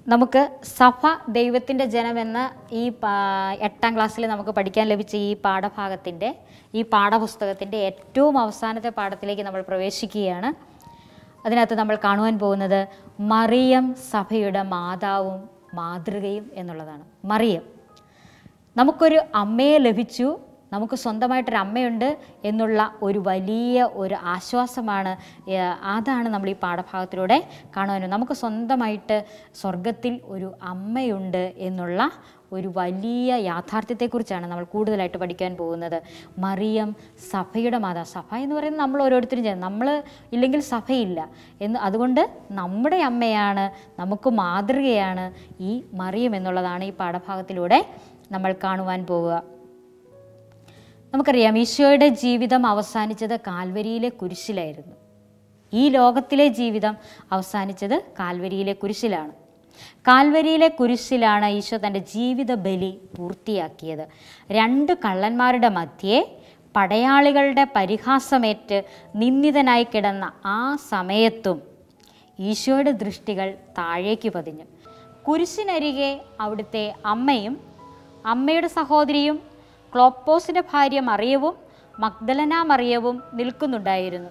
നമുക്ക് സഭ ദൈവത്തിൻ്റെ ജനമെന്ന ഈ പാ- എട്ടാം ക്ലാസ്സിൽ നമുക്ക് പഠിക്കാൻ ലഭിച്ച ഈ പാഠഭാഗത്തിൻ്റെ ഈ പാഠപുസ്തകത്തിൻ്റെ ഏറ്റവും അവസാനത്തെ പാഠത്തിലേക്ക് നമ്മൾ പ്രവേശിക്കുകയാണ് അതിനകത്ത് നമ്മൾ കാണുവാൻ പോകുന്നത് മറിയം സഭയുടെ മാതാവും മാതൃകയും എന്നുള്ളതാണ് മറിയം നമുക്കൊരു അമ്മയെ ലഭിച്ചു നമുക്ക് സ്വന്തമായിട്ടൊരു അമ്മയുണ്ട് എന്നുള്ള ഒരു വലിയ ഒരു ആശ്വാസമാണ് ഏഹ്, അതാണ് നമ്മൾ ഈ പാഠഭാഗത്തിലൂടെ കാണുവാനും നമുക്ക് സ്വന്തമായിട്ട് സ്വർഗത്തിൽ ഒരു അമ്മയുണ്ട് എന്നുള്ള ഒരു വലിയ യാഥാർത്ഥ്യത്തെക്കുറിച്ചാണ് നമ്മൾ കൂടുതലായിട്ട് പഠിക്കാൻ പോകുന്നത് മറിയം സഭയുടെ മാതാ സഭ എന്ന് പറയുന്നത് നമ്മൾ ഓരോരുത്തരും ചെയ്യുന്നത് നമ്മൾ ഇല്ലെങ്കിൽ സഭയില്ല എന്ന് അതുകൊണ്ട് നമ്മുടെ അമ്മയാണ് നമുക്ക് മാതൃകയാണ് ഈ മറിയം എന്നുള്ളതാണ് ഈ പാഠഭാഗത്തിലൂടെ നമ്മൾ കാണുവാൻ പോവുക നമുക്കറിയാം ഈശോയുടെ ജീവിതം അവസാനിച്ചത് കാൽവരിയിലെ കുരിശിലായിരുന്നു ഈ ലോകത്തിലെ ജീവിതം അവസാനിച്ചത് കാൽവരിയിലെ കുരിശിലാണ് കാൽവരിയിലെ കുരിശിലാണ് ഈശോ തൻ്റെ ജീവിത ബലി പൂർത്തിയാക്കിയത് രണ്ട് കള്ളന്മാരുടെ മധ്യേ പടയാളികളുടെ പരിഹാസമേറ്റ് നിന്ദിതനായി കിടന്ന ആ സമയത്തും ഈശോയുടെ ദൃഷ്ടികൾ താഴേക്ക് പതിഞ്ഞു കുരിശിനരികെ അവിടുത്തെ അമ്മയും അമ്മയുടെ സഹോദരിയും ക്ലോപ്പോസിൻ്റെ ഭാര്യ മറിയവും മഗ്ദലന മറിയവും നിൽക്കുന്നുണ്ടായിരുന്നു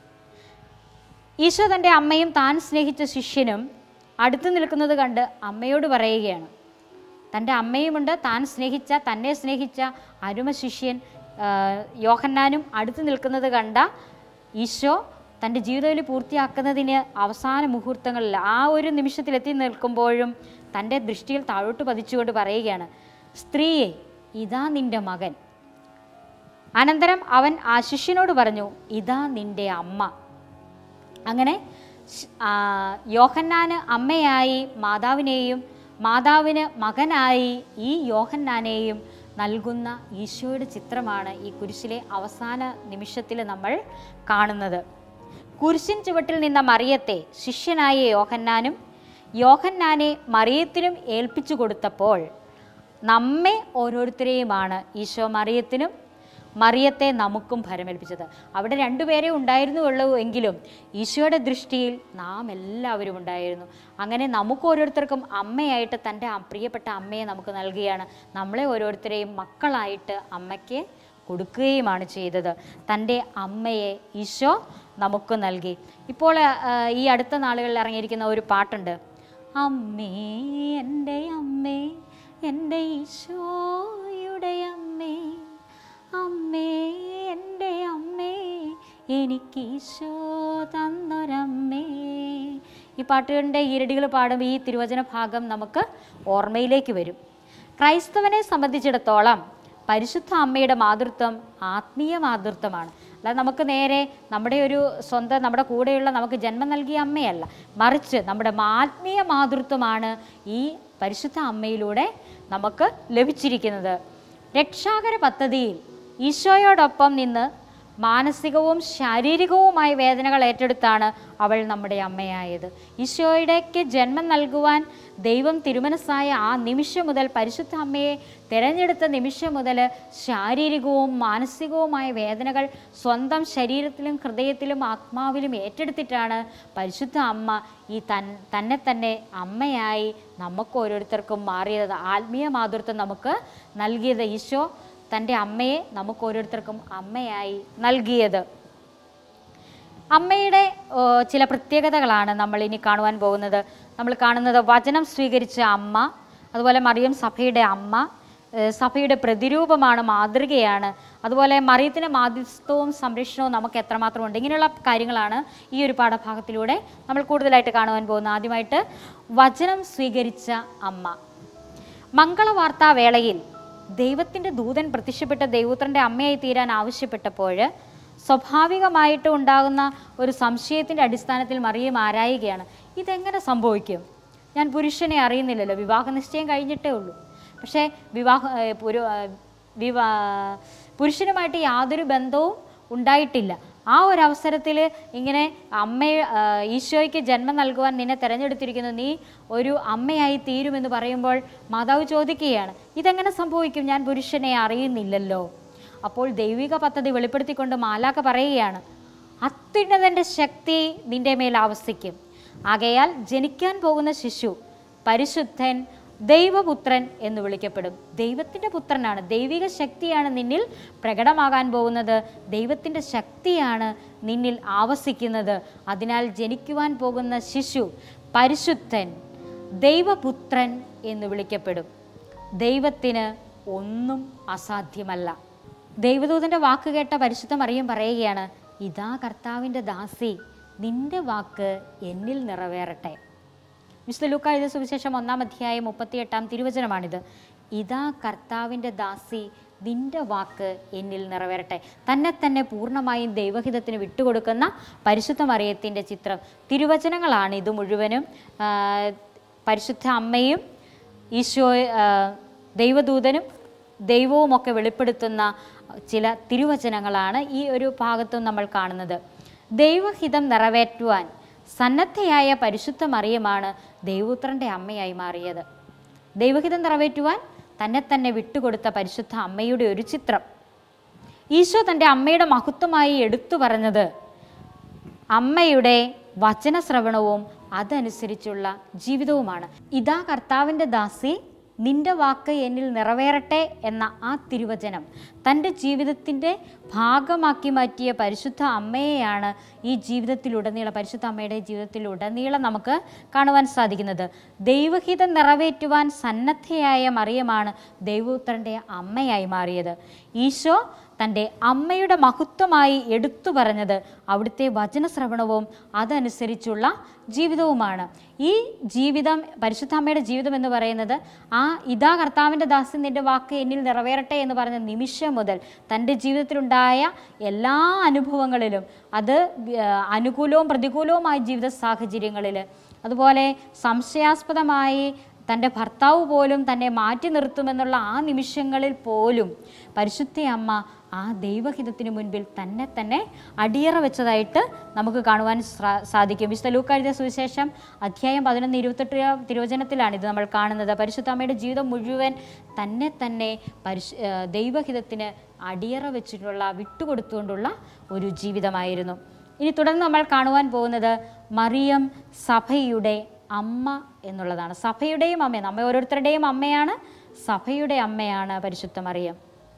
ഈശോ തൻ്റെ അമ്മയും താൻ സ്നേഹിച്ച ശിഷ്യനും അടുത്ത് നിൽക്കുന്നത് കണ്ട് അമ്മയോട് പറയുകയാണ് തൻ്റെ അമ്മയുമുണ്ട് താൻ സ്നേഹിച്ച തന്നെ സ്നേഹിച്ച അരുമ ശിഷ്യൻ ആ, യോഹന്നാനും അടുത്ത് നിൽക്കുന്നത് കണ്ട ഈശോ തൻ്റെ ജീവിതത്തിൽ പൂർത്തിയാക്കുന്നതിന് അവസാന മുഹൂർത്തങ്ങളിൽ ആ ഒരു നിമിഷത്തിൽ എത്തി നിൽക്കുമ്പോഴും തൻ്റെ ദൃഷ്ടിയിൽ താഴോട്ട് പതിച്ചുകൊണ്ട് പറയുകയാണ് സ്ത്രീയെ ഇതാ നിൻ്റെ മകൻ അനന്തരം അവൻ ആ ശിഷ്യനോട് പറഞ്ഞു ഇതാ നിൻ്റെ അമ്മ അങ്ങനെ ശ്- ആ, യോഹന്നാന് അമ്മയായി മാതാവിനെയും മാതാവിന് മകനായി ഈ യോഹന്നാനെയും നൽകുന്ന ഈശോയുടെ ചിത്രമാണ് ഈ കുരിശിലെ അവസാന നിമിഷത്തിൽ നമ്മൾ കാണുന്നത് കുരിശിൻ ചുവട്ടിൽ നിന്ന മറിയത്തെ ശിഷ്യനായ യോഹന്നാനും യോഹന്നാനെ മറിയത്തിനും ഏൽപ്പിച്ചു കൊടുത്തപ്പോൾ നമ്മെ ഓരോരുത്തരെയുമാണ് ഈശോ മറിയത്തിനും മറിയത്തെ നമുക്കും ഭരമേൽപ്പിച്ചത് അവിടെ രണ്ടുപേരെ ഉണ്ടായിരുന്നുള്ളൂ എങ്കിലും ഈശോയുടെ ദൃഷ്ടിയിൽ നാം എല്ലാവരും ഉണ്ടായിരുന്നു അങ്ങനെ നമുക്ക് ഓരോരുത്തർക്കും അമ്മയായിട്ട് തൻ്റെ ആ പ്രിയപ്പെട്ട അമ്മയെ നമുക്ക് നൽകുകയാണ് നമ്മളെ ഓരോരുത്തരെയും മക്കളായിട്ട് അമ്മയ്ക്ക് കൊടുക്കുകയുമാണ് ചെയ്തത് തൻ്റെ അമ്മയെ ഈശോ നമുക്ക് നൽകി ഇപ്പോൾ ആ, ഈ അടുത്ത നാളുകളിൽ ഇറങ്ങിയിരിക്കുന്ന ഒരു പാട്ടുണ്ട് അമ്മേ എൻ്റെ അമ്മേ എൻ്റെ ഈശോയുടെ അമ്മേ അമ്മേ എൻ്റെ അമ്മേ എനിക്ക് ഈശോ തന്നൊരമ്മേ ഈ പാട്ടുകളുടെ ഈരടികൾ പാടുമ്പോൾ ഈ തിരുവചന ഭാഗം നമുക്ക് ഓർമ്മയിലേക്ക് വരും ക്രൈസ്തവനെ സംബന്ധിച്ചിടത്തോളം പരിശുദ്ധ അമ്മയുടെ മാതൃത്വം ആത്മീയ മാതൃത്വമാണ് അല്ലാതെ നമുക്ക് നേരെ നമ്മുടെ ഒരു സ്വന്തം നമ്മുടെ കൂടെയുള്ള നമുക്ക് ജന്മം നൽകിയ അമ്മയല്ല മറിച്ച് നമ്മുടെ ആത്മീയ മാതൃത്വമാണ് ഈ പരിശുദ്ധ അമ്മയിലൂടെ നമുക്ക് ലഭിച്ചിരിക്കുന്നത് രക്ഷാകര പദ്ധതിയിൽ ഈശോയോടൊപ്പം നിന്ന് മാനസികവും ശാരീരികവുമായ വേദനകൾ ഏറ്റെടുത്താണ് അവൾ നമ്മുടെ അമ്മയായത് ഈശോയുടെക്ക് ജന്മം നൽകുവാൻ ദൈവം തിരുമനസ്സായ ആ നിമിഷം മുതൽ പരിശുദ്ധ അമ്മയെ തിരഞ്ഞെടുത്ത നിമിഷം മുതൽ ശാരീരികവും മാനസികവുമായ വേദനകൾ സ്വന്തം ശരീരത്തിലും ഹൃദയത്തിലും ആത്മാവിലും ഏറ്റെടുത്തിട്ടാണ് പരിശുദ്ധ അമ്മ ഈ തൻ തന്നെ തന്നെ അമ്മയായി നമുക്ക് ഓരോരുത്തർക്കും മാറിയത് ആത്മീയ മാതൃത്വം നമുക്ക് നൽകിയത് ഈശോ തൻ്റെ അമ്മയെ നമുക്ക് ഓരോരുത്തർക്കും അമ്മയായി നൽകിയത് അമ്മയുടെ ഓ, ചില പ്രത്യേകതകളാണ് നമ്മൾ ഇനി കാണുവാൻ പോകുന്നത് നമ്മൾ കാണുന്നത് വചനം സ്വീകരിച്ച അമ്മ അതുപോലെ മറിയം സഭയുടെ അമ്മ ഏ, സഭയുടെ പ്രതിരൂപമാണ് മാതൃകയാണ് അതുപോലെ മറിയത്തിൻ്റെ മാധ്യസ്ഥവും സംരക്ഷണവും നമുക്ക് എത്രമാത്രം ഉണ്ട് ഇങ്ങനെയുള്ള കാര്യങ്ങളാണ് ഈ ഒരു പാഠഭാഗത്തിലൂടെ നമ്മൾ കൂടുതലായിട്ട് കാണുവാൻ പോകുന്നത് ആദ്യമായിട്ട് വചനം സ്വീകരിച്ച അമ്മ മംഗളവാർത്താ വേളയിൽ ദൈവത്തിൻ്റെ ദൂതൻ പ്രത്യക്ഷപ്പെട്ട ദൈവപുത്രൻ്റെ അമ്മയായി തീരാൻ ആവശ്യപ്പെട്ടപ്പോൾ സ്വാഭാവികമായിട്ട് ഉണ്ടാകുന്ന ഒരു സംശയത്തിൻ്റെ അടിസ്ഥാനത്തിൽ മറിയം ആരായുകയാണ് ഇതെങ്ങനെ സംഭവിക്കും ഞാൻ പുരുഷനെ അറിയുന്നില്ലല്ലോ വിവാഹ നിശ്ചയം കഴിഞ്ഞിട്ടേ ഉള്ളൂ പക്ഷേ വിവാഹ ഏ, പുരു ഏ, വിവാ പുരുഷനുമായിട്ട് യാതൊരു ബന്ധവും ഉണ്ടായിട്ടില്ല ആ ഒരു അവസരത്തിൽ ഇങ്ങനെ അമ്മയെ ആ, ഈശോയ്ക്ക് ജന്മം നൽകുവാൻ നിന്നെ തിരഞ്ഞെടുത്തിരിക്കുന്നു നീ ഒരു അമ്മയായി തീരുമെന്ന് പറയുമ്പോൾ മാതാവ് ചോദിക്കുകയാണ് ഇതെങ്ങനെ സംഭവിക്കും ഞാൻ പുരുഷനെ അറിയുന്നില്ലല്ലോ അപ്പോൾ ദൈവിക പദ്ധതി വെളിപ്പെടുത്തിക്കൊണ്ട് മാലാക്ക പറയുകയാണ് അത്യുന്നതൻ്റെ ശക്തി നിന്റെ മേൽ ആവസിക്കും ആകയാൽ ജനിക്കാൻ പോകുന്ന ശിശു പരിശുദ്ധൻ ദൈവപുത്രൻ എന്ന് വിളിക്കപ്പെടും ദൈവത്തിൻ്റെ പുത്രനാണ് ദൈവിക ശക്തിയാണ് നിന്നിൽ പ്രകടമാകാൻ പോകുന്നത് ദൈവത്തിൻ്റെ ശക്തിയാണ് നിന്നിൽ ആവസിക്കുന്നത് അതിനാൽ ജനിക്കുവാൻ പോകുന്ന ശിശു പരിശുദ്ധൻ ദൈവപുത്രൻ എന്ന് വിളിക്കപ്പെടും ദൈവത്തിന് ഒന്നും അസാധ്യമല്ല ദൈവദൂതൻ്റെ വാക്ക് കേട്ട പരിശുദ്ധ മറിയം പറയുകയാണ് ഇതാ കർത്താവിൻ്റെ ദാസി നിന്റെ വാക്ക് എന്നിൽ നിറവേറട്ടെ വിശുദ്ധ ലൂക്ക എഴുതിയ സുവിശേഷം ഒന്നാം അധ്യായം മുപ്പത്തിയെട്ടാം തിരുവചനമാണിത് ഇതാ കർത്താവിൻ്റെ ദാസി നിന്റെ വാക്ക് എന്നിൽ നിറവേറട്ടെ തന്നെ തന്നെ പൂർണ്ണമായും ദൈവഹിതത്തിന് വിട്ടുകൊടുക്കുന്ന പരിശുദ്ധ മറിയത്തിൻ്റെ ചിത്രം തിരുവചനങ്ങളാണ് ഇത് മുഴുവനും ആ, പരിശുദ്ധ അമ്മയും ഈശോ ആ, ദൈവദൂതനും ദൈവവുമൊക്കെ വെളിപ്പെടുത്തുന്ന ചില തിരുവചനങ്ങളാണ് ഈ ഒരു ഭാഗത്തും നമ്മൾ കാണുന്നത് ദൈവഹിതം നിറവേറ്റുവാൻ സന്നദ്ധയായ പരിശുദ്ധ മറിയമാണ് ദൈവപുത്രൻ്റെ അമ്മയായി മാറിയത് ദൈവഹിതം നിറവേറ്റുവാൻ തന്നെ തന്നെ വിട്ടുകൊടുത്ത പരിശുദ്ധ അമ്മയുടെ ഒരു ചിത്രം ഈശോ തൻ്റെ അമ്മയുടെ മഹത്വമായി എടുത്തു പറഞ്ഞത് അമ്മയുടെ വചനശ്രവണവും അതനുസരിച്ചുള്ള ജീവിതവുമാണ് ഇതാ കർത്താവിൻ്റെ ദാസി നിന്റെ വാക്ക് എന്നിൽ നിറവേറട്ടെ എന്ന ആ തിരുവചനം തൻ്റെ ജീവിതത്തിൻ്റെ ഭാഗമാക്കി മാറ്റിയ പരിശുദ്ധ അമ്മയെയാണ് ഈ ജീവിതത്തിലുടനീളം പരിശുദ്ധ അമ്മയുടെ ജീവിതത്തിലുടനീളം നമുക്ക് കാണുവാൻ സാധിക്കുന്നത് ദൈവഹിതം നിറവേറ്റുവാൻ സന്നദ്ധയായ മറിയമാണ് ദൈവപുത്രൻ്റെ അമ്മയായി മാറിയത് ഈശോ തൻ്റെ അമ്മയുടെ മഹത്വമായി എടുത്തു പറഞ്ഞത് അവിടുത്തെ വചനശ്രവണവും അതനുസരിച്ചുള്ള ജീവിതവുമാണ് ഈ ജീവിതം പരിശുദ്ധ അമ്മയുടെ ജീവിതം എന്ന് പറയുന്നത് ആ ഇതാ കർത്താവിൻ്റെ ദാസൻ നിൻ്റെ വാക്ക് എന്നിൽ നിറവേറട്ടെ എന്ന് പറഞ്ഞ നിമിഷം മുതൽ തൻ്റെ ജീവിതത്തിലുണ്ടായ എല്ലാ അനുഭവങ്ങളിലും അത് ആ, അനുകൂലവും പ്രതികൂലവുമായ ജീവിത സാഹചര്യങ്ങളിൽ അതുപോലെ സംശയാസ്പദമായി തൻ്റെ ഭർത്താവ് പോലും തന്നെ മാറ്റി നിർത്തുമെന്നുള്ള ആ നിമിഷങ്ങളിൽ പോലും പരിശുദ്ധ അമ്മ ആ ദൈവഹിതത്തിന് മുൻപിൽ തന്നെ തന്നെ അടിയറ വെച്ചതായിട്ട് നമുക്ക് കാണുവാൻ സാ- സാധിക്കും വിശുദ്ധ ലൂക്ക എഴുതിയ സുവിശേഷം അധ്യായം പതിനൊന്ന് ഇരുപത്തെട്ട് തിരുവചനത്തിലാണ് ഇത് നമ്മൾ കാണുന്നത് പരിശുദ്ധ അമ്മയുടെ ജീവിതം മുഴുവൻ തന്നെ തന്നെ പരിശു ആ, ദൈവഹിതത്തിന് അടിയറ വെച്ചിട്ടുള്ള വിട്ടുകൊടുത്തുകൊണ്ടുള്ള ഒരു ജീവിതമായിരുന്നു ഇനി തുടർന്ന് നമ്മൾ കാണുവാൻ പോകുന്നത് മറിയം സഭയുടെ അമ്മ എന്നുള്ളതാണ് സഭയുടെയും അമ്മ നമ്മെ ഓരോരുത്തരുടെയും അമ്മയാണ് സഭയുടെ അമ്മയാണ് പരിശുദ്ധ മറിയം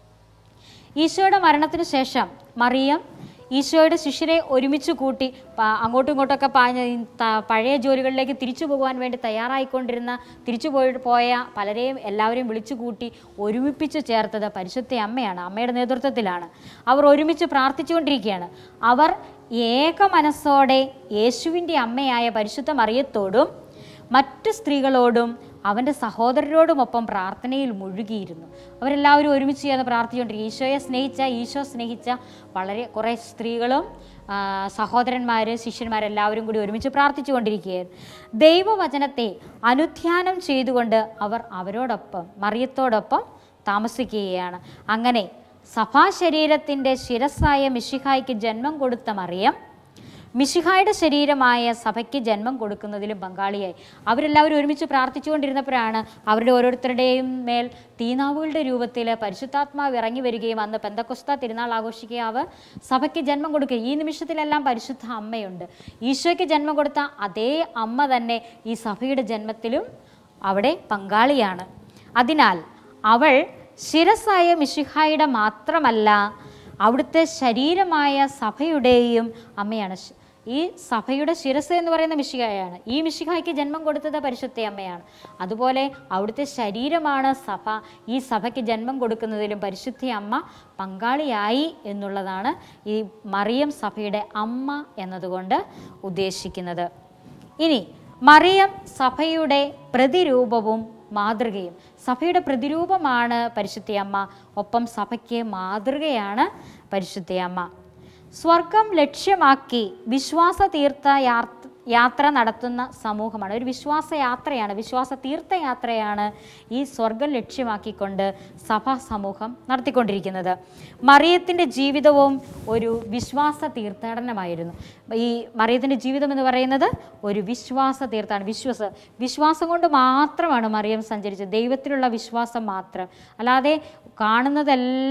ഈശോയുടെ മരണത്തിന് ശേഷം മറിയം ഈശോയുടെ ശിഷ്യരെ ഒരുമിച്ച് കൂട്ടി പ- അങ്ങോട്ടും ഇങ്ങോട്ടൊക്കെ പാഞ്ഞ് ഈ ത- പഴയ ജോലികളിലേക്ക് തിരിച്ചു പോകുവാൻ വേണ്ടി തയ്യാറായിക്കൊണ്ടിരുന്ന തിരിച്ചു പോയി പോയ പലരെയും എല്ലാവരെയും വിളിച്ചു കൂട്ടി ഒരുമിപ്പിച്ച് ചേർത്തത് പരിശുദ്ധ അമ്മയാണ് അമ്മയുടെ നേതൃത്വത്തിലാണ് അവർ ഒരുമിച്ച് പ്രാർത്ഥിച്ചുകൊണ്ടിരിക്കുകയാണ് അവർ ഏക മനസ്സോടെ യേശുവിൻ്റെ അമ്മയായ പരിശുദ്ധ മറിയത്തോടും മറ്റു സ്ത്രീകളോടും അവൻ്റെ സഹോദരരോടുമൊപ്പം പ്രാർത്ഥനയിൽ മുഴുകിയിരുന്നു അവരെല്ലാവരും ഒരുമിച്ച് ചേർന്ന് പ്രാർത്ഥിച്ചുകൊണ്ടിരിക്കും ഈശോയെ സ്നേഹിച്ച ഈശോ സ്നേഹിച്ച വളരെ കുറേ സ്ത്രീകളും ആ, സഹോദരന്മാർ ശിഷ്യന്മാരെല്ലാവരും കൂടി ഒരുമിച്ച് പ്രാർത്ഥിച്ചുകൊണ്ടിരിക്കുകയായിരുന്നു ദൈവവചനത്തെ അനുധ്യാനം ചെയ്തുകൊണ്ട് അവർ അവരോടൊപ്പം മറിയത്തോടൊപ്പം താമസിക്കുകയാണ് അങ്ങനെ സഭാശരീരത്തിൻ്റെ ശിരസ്സായ മിശിഹായ്ക്ക് ജന്മം കൊടുത്ത മറിയം മിശിഹായുടെ ശരീരമായ സഭയ്ക്ക് ജന്മം കൊടുക്കുന്നതിലും പങ്കാളിയായി അവരെല്ലാവരും ഒരുമിച്ച് പ്രാർത്ഥിച്ചുകൊണ്ടിരുന്നപ്പോഴാണ് അവരുടെ ഓരോരുത്തരുടെയും മേൽ തീനാവുകളുടെ രൂപത്തിൽ പരിശുദ്ധാത്മാവ് ഇറങ്ങി വരികയും അന്ന് പെന്തക്കൊസ്ത തിരുനാൾ ആഘോഷിക്കുക അവർ സഭയ്ക്ക് ജന്മം കൊടുക്കുക ഈ നിമിഷത്തിലെല്ലാം പരിശുദ്ധ അമ്മയുണ്ട് ഈശോയ്ക്ക് ജന്മം കൊടുത്ത അതേ അമ്മ തന്നെ ഈ സഭയുടെ ജന്മത്തിലും അവിടെ പങ്കാളിയാണ് അതിനാൽ അവൾ ശിരസായ മിശിഹായുടെ മാത്രമല്ല അവിടുത്തെ ശരീരമായ സഭയുടെയും അമ്മയാണ് ശ- ഈ സഭയുടെ ശിരസ് എന്ന് പറയുന്ന മിശിഹായാണ് ഈ മിശിഹായ്ക്ക് ജന്മം കൊടുത്തത് പരിശുദ്ധ അമ്മയാണ് അതുപോലെ അവിടുത്തെ ശരീരമാണ് സഭ ഈ സഭയ്ക്ക് ജന്മം കൊടുക്കുന്നതിലും പരിശുദ്ധ അമ്മ പങ്കാളിയായി എന്നുള്ളതാണ് ഈ മറിയം സഭയുടെ അമ്മ എന്നതുകൊണ്ട് ഉദ്ദേശിക്കുന്നത് ഇനി മറിയം സഭയുടെ പ്രതിരൂപവും മാതൃകയും സഭയുടെ പ്രതിരൂപമാണ് പരിശുദ്ധയമ്മ ഒപ്പം സഭയ്ക്ക് മാതൃകയാണ് പരിശുദ്ധയമ്മ സ്വർഗം ലക്ഷ്യമാക്കി വിശ്വാസ തീർത്ഥ യാത്ര യാത്ര നടത്തുന്ന സമൂഹമാണ് ഒരു വിശ്വാസ യാത്രയാണ് വിശ്വാസ തീർത്ഥയാത്രയാണ് ഈ സ്വർഗം ലക്ഷ്യമാക്കിക്കൊണ്ട് സഭാ സമൂഹം നടത്തിക്കൊണ്ടിരിക്കുന്നത് മറിയത്തിൻ്റെ ജീവിതവും ഒരു വിശ്വാസ തീർത്ഥാടനമായിരുന്നു ഈ മറിയത്തിൻ്റെ ജീവിതം എന്ന് പറയുന്നത് ഒരു വിശ്വാസ തീർത്ഥാടനം വിശ്വാസ വിശ്വാസം കൊണ്ട് മാത്രമാണ് മറിയം സഞ്ചരിച്ചത് ദൈവത്തിലുള്ള വിശ്വാസം മാത്രം അല്ലാതെ കാണുന്നതെല്ലാം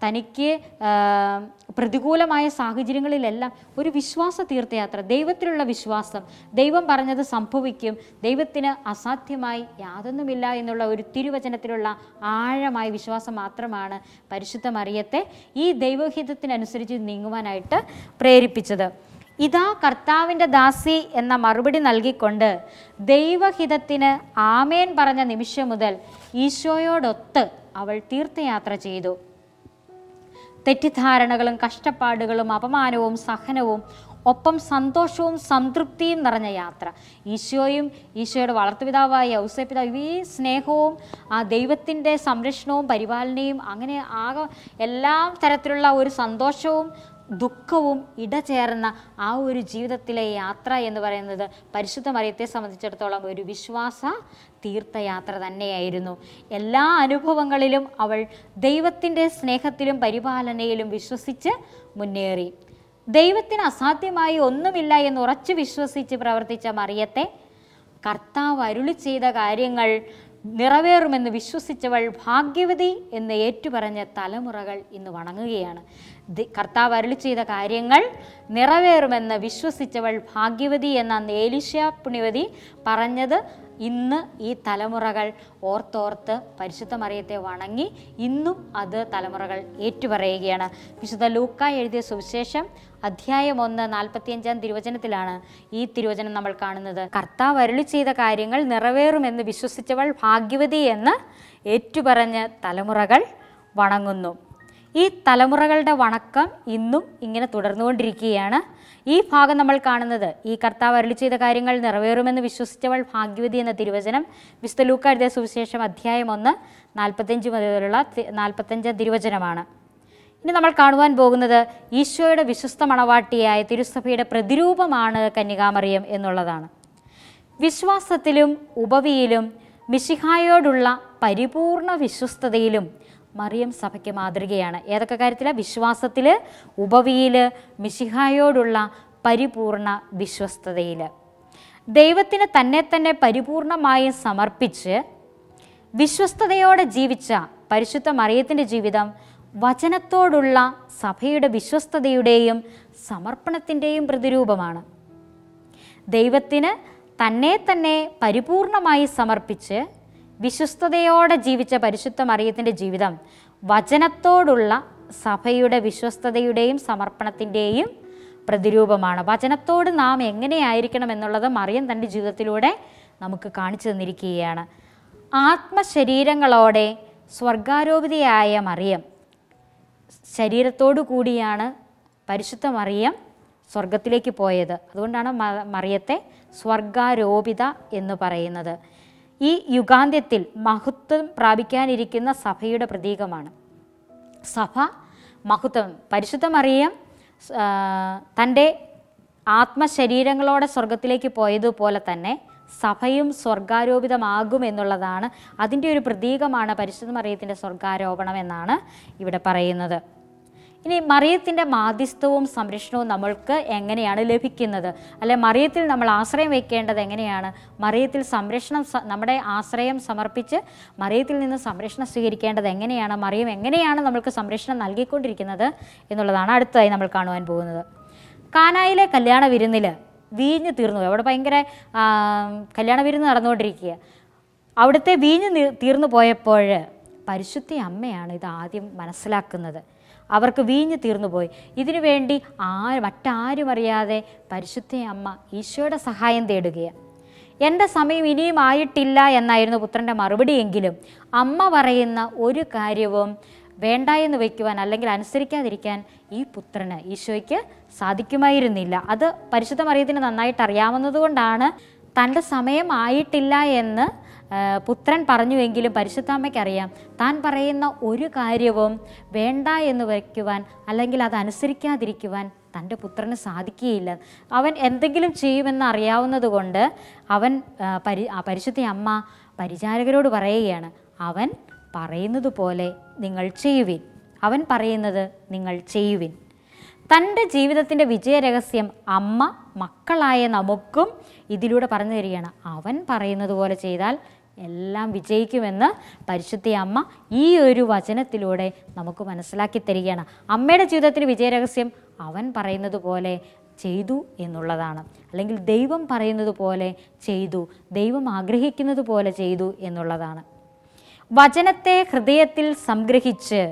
തനിക്ക് ആ, പ്രതികൂലമായ സാഹചര്യങ്ങളിലെല്ലാം ഒരു വിശ്വാസ തീർത്ഥയാത്ര ദൈവത്തിലുള്ള വിശ്വാസം ദൈവം പറഞ്ഞത് സംഭവിക്കും ദൈവത്തിന് അസാധ്യമായി യാതൊന്നുമില്ല എന്നുള്ള ഒരു തിരുവചനത്തിലുള്ള ആഴമായ വിശ്വാസം മാത്രമാണ് പരിശുദ്ധ മറിയത്തെ ഈ ദൈവഹിതത്തിനനുസരിച്ച് നീങ്ങുവാനായിട്ട് പ്രേരിപ്പിച്ചത് ഇതാ കർത്താവിൻ്റെ ദാസി എന്ന മറുപടി നൽകിക്കൊണ്ട് ദൈവഹിതത്തിന് ആമേൻ പറഞ്ഞ നിമിഷം മുതൽ ഈശോയോടൊത്ത് അവൾ തീർത്ഥയാത്ര ചെയ്തു തെറ്റിദ്ധാരണകളും കഷ്ടപ്പാടുകളും അപമാനവും സഹനവും ഒപ്പം സന്തോഷവും സംതൃപ്തിയും നിറഞ്ഞ യാത്ര ഈശോയും ഈശോയുടെ വളർത്തുപിതാവായ ഔസപിതാവ് ഈ സ്നേഹവും ആ ദൈവത്തിൻ്റെ സംരക്ഷണവും പരിപാലനയും അങ്ങനെ ആകെ എല്ലാ തരത്തിലുള്ള ഒരു സന്തോഷവും ദുഃഖവും ഇടചേർന്ന ആ ഒരു ജീവിതത്തിലെ യാത്ര എന്ന് പറയുന്നത് പരിശുദ്ധ മറിയത്തെ സംബന്ധിച്ചിടത്തോളം ഒരു വിശ്വാസ തീർത്ഥയാത്ര തന്നെയായിരുന്നു എല്ലാ അനുഭവങ്ങളിലും അവൾ ദൈവത്തിൻ്റെ സ്നേഹത്തിലും പരിപാലനയിലും വിശ്വസിച്ച് മുന്നേറി ദൈവത്തിന് അസാധ്യമായി ഒന്നുമില്ല എന്ന് ഉറച്ചു വിശ്വസിച്ച് പ്രവർത്തിച്ച മറിയത്തെ കർത്താവ് അരുളി ചെയ്ത കാര്യങ്ങൾ നിറവേറുമെന്ന് വിശ്വസിച്ചവൾ ഭാഗ്യവതി എന്ന് ഏറ്റുപറഞ്ഞ തലമുറകൾ ഇന്ന് വണങ്ങുകയാണ് ദി- കർത്താവ് അരുളി ചെയ്ത കാര്യങ്ങൾ നിറവേറുമെന്ന് വിശ്വസിച്ചവൾ ഭാഗ്യവതി എന്ന നേലിഷ്യ പുണ്യവതി പറഞ്ഞത് ഇന്ന് ഈ തലമുറകൾ ഓർത്തോർത്ത് പരിശുദ്ധ മറിയത്തെ വണങ്ങി ഇന്നും അത് തലമുറകൾ ഏറ്റുപറയുകയാണ് വിശുദ്ധ ലൂക്ക എഴുതിയ സുവിശേഷം അധ്യായം ഒന്ന് നാൽപ്പത്തിയഞ്ചാം തിരുവചനത്തിലാണ് ഈ തിരുവചനം നമ്മൾ കാണുന്നത് കർത്താവ് അരുളി ചെയ്ത കാര്യങ്ങൾ നിറവേറുമെന്ന് വിശ്വസിച്ചവൾ ഭാഗ്യവതി എന്ന് ഏറ്റുപറഞ്ഞ് തലമുറകൾ വണങ്ങുന്നു ഈ തലമുറകളുടെ വണക്കം ഇന്നും ഇങ്ങനെ തുടർന്നുകൊണ്ടിരിക്കുകയാണ് ഈ ഭാഗം നമ്മൾ കാണുന്നത് ഈ കർത്താവ് അരുളി ചെയ്ത കാര്യങ്ങൾ നിറവേറുമെന്ന് വിശ്വസിച്ചവൾ ഭാഗ്യവതി എന്ന തിരുവചനം വിശുദ്ധ ലൂക്ക എഴുതിയ സുവിശേഷം അധ്യായം ഒന്ന് നാൽപ്പത്തഞ്ച് മുതലുള്ള തി- നാൽപ്പത്തഞ്ചാം തിരുവചനമാണ് ഇനി നമ്മൾ കാണുവാൻ പോകുന്നത് ഈശോയുടെ വിശ്വസ്ത മണവാട്ടിയായ തിരുസഭയുടെ പ്രതിരൂപമാണ് കന്യകാമറിയം എന്നുള്ളതാണ് വിശ്വാസത്തിലും ഉപവിയിലും മിശിഹായോടുള്ള പരിപൂർണ വിശ്വസ്തതയിലും മറിയം സഭയ്ക്ക് മാതൃകയാണ് ഏതൊക്കെ കാര്യത്തിലാണ് വിശ്വാസത്തിൽ ഉപവിയിൽ മിശിഹായോടുള്ള പരിപൂർണ വിശ്വസ്തതയിൽ ദൈവത്തിന് തന്നെ തന്നെ പരിപൂർണമായും സമർപ്പിച്ച് വിശ്വസ്തതയോടെ ജീവിച്ച പരിശുദ്ധ മറിയത്തിൻ്റെ ജീവിതം വചനത്തോടുള്ള സഭയുടെ വിശ്വസ്തതയുടെയും സമർപ്പണത്തിൻ്റെയും പ്രതിരൂപമാണ് ദൈവത്തിന് തന്നെ തന്നെ പരിപൂർണമായി സമർപ്പിച്ച് വിശ്വസ്തതയോടെ ജീവിച്ച പരിശുദ്ധ മറിയത്തിൻ്റെ ജീവിതം വചനത്തോടുള്ള സഭയുടെ വിശ്വസ്തതയുടെയും സമർപ്പണത്തിൻ്റെയും പ്രതിരൂപമാണ് വചനത്തോട് നാം എങ്ങനെയായിരിക്കണം എന്നുള്ളത് മറിയം തൻ്റെ ജീവിതത്തിലൂടെ നമുക്ക് കാണിച്ചു തന്നിരിക്കുകയാണ് ആത്മശരീരങ്ങളോടെ സ്വർഗാരോപിതയായ മറിയം ശരീരത്തോടു കൂടിയാണ് പരിശുദ്ധ മറിയം സ്വർഗത്തിലേക്ക് പോയത് അതുകൊണ്ടാണ് മ- മറിയത്തെ സ്വർഗാരോപിത എന്ന് പറയുന്നത് ഈ യുഗാന്ത്യത്തിൽ മഹത്വം പ്രാപിക്കാനിരിക്കുന്ന സഭയുടെ പ്രതീകമാണ് സഭ മഹത്വം പരിശുദ്ധ മറിയം ആ, തൻ്റെ ആത്മശരീരങ്ങളോടെ സ്വർഗത്തിലേക്ക് പോയതുപോലെ തന്നെ സഭയും സ്വർഗാരോപിതമാകും എന്നുള്ളതാണ് അതിൻ്റെ ഒരു പ്രതീകമാണ് പരിശുദ്ധ മറിയത്തിൻ്റെ സ്വർഗാരോപണം എന്നാണ് ഇവിടെ പറയുന്നത് ഇനി മറിയത്തിൻ്റെ മാധ്യസ്ഥവും സംരക്ഷണവും നമ്മൾക്ക് എങ്ങനെയാണ് ലഭിക്കുന്നത് അല്ലെ മറിയത്തിൽ നമ്മൾ ആശ്രയം വെക്കേണ്ടത് എങ്ങനെയാണ് മറിയത്തിൽ സംരക്ഷണം സ- നമ്മുടെ ആശ്രയം സമർപ്പിച്ച് മറിയത്തിൽ നിന്ന് സംരക്ഷണം സ്വീകരിക്കേണ്ടത് എങ്ങനെയാണ് മറിയം എങ്ങനെയാണ് നമ്മൾക്ക് സംരക്ഷണം നൽകിക്കൊണ്ടിരിക്കുന്നത് എന്നുള്ളതാണ് അടുത്തതായി നമ്മൾ കാണുവാൻ പോകുന്നത് കാനായിലെ കല്യാണ വിരുന്നിൽ വീഞ്ഞ് തീർന്നു പോയി. അവിടെ ഭയങ്കര ആ, കല്യാണ വിരുന്ന് നടന്നുകൊണ്ടിരിക്കുക അവിടുത്തെ വീഞ്ഞ് നി- തീർന്നു പോയപ്പോൾ പരിശുദ്ധ അമ്മയാണ് ഇത് ആദ്യം മനസ്സിലാക്കുന്നത് അവർക്ക് വീഞ്ഞ് തീർന്നു പോയി ഇതിനു വേണ്ടി ആ മറ്റാരും അറിയാതെ പരിശുദ്ധ അമ്മ ഈശോയുടെ സഹായം തേടുകയാണ് എൻ്റെ സമയം ഇനിയും ആയിട്ടില്ല എന്നായിരുന്നു പുത്രൻ്റെ മറുപടിയെങ്കിലും അമ്മ പറയുന്ന ഒരു കാര്യവും വേണ്ട എന്ന് വയ്ക്കുവാൻ അല്ലെങ്കിൽ അനുസരിക്കാതിരിക്കാൻ ഈ പുത്രന് ഈശോയ്ക്ക് സാധിക്കുമായിരുന്നില്ല അത് പരിശുദ്ധ മറിയത്തിന് നന്നായിട്ട് അറിയാവുന്നതുകൊണ്ടാണ് തൻ്റെ സമയം ആയിട്ടില്ല എന്ന് ആ, പുത്രൻ പറഞ്ഞുവെങ്കിലും പരിശുദ്ധാമ്മയ്ക്കറിയാം താൻ പറയുന്ന ഒരു കാര്യവും വേണ്ട എന്ന് വയ്ക്കുവാൻ അല്ലെങ്കിൽ അത് അനുസരിക്കാതിരിക്കുവാൻ തൻ്റെ പുത്രന് സാധിക്കുകയില്ല അവൻ എന്തെങ്കിലും ചെയ്യുമെന്ന് അറിയാവുന്നത് കൊണ്ട് അവൻ ആ, പരി ആ പരിശുദ്ധ അമ്മ പരിചാരകരോട് പറയുകയാണ് അവൻ പറയുന്നത് പോലെ നിങ്ങൾ ചെയ്യുവിൻ അവൻ പറയുന്നത് നിങ്ങൾ ചെയ്യുവിൻ തൻ്റെ ജീവിതത്തിൻ്റെ വിജയരഹസ്യം അമ്മ മക്കളായ നമുക്കും ഇതിലൂടെ പറഞ്ഞു തരികയാണ് അവൻ പറയുന്നത് പോലെ ചെയ്താൽ എല്ലാം വിജയിക്കുമെന്ന് പരിശുദ്ധ അമ്മ ഈ ഒരു വചനത്തിലൂടെ നമുക്ക് മനസ്സിലാക്കി തരികയാണ് അമ്മയുടെ ജീവിതത്തിൽ വിജയരഹസ്യം അവൻ പറയുന്നത് പോലെ ചെയ്തു എന്നുള്ളതാണ് അല്ലെങ്കിൽ ദൈവം പറയുന്നത് പോലെ ചെയ്തു ദൈവം ആഗ്രഹിക്കുന്നത് പോലെ ചെയ്തു എന്നുള്ളതാണ് വചനത്തെ ഹൃദയത്തിൽ സംഗ്രഹിച്ച്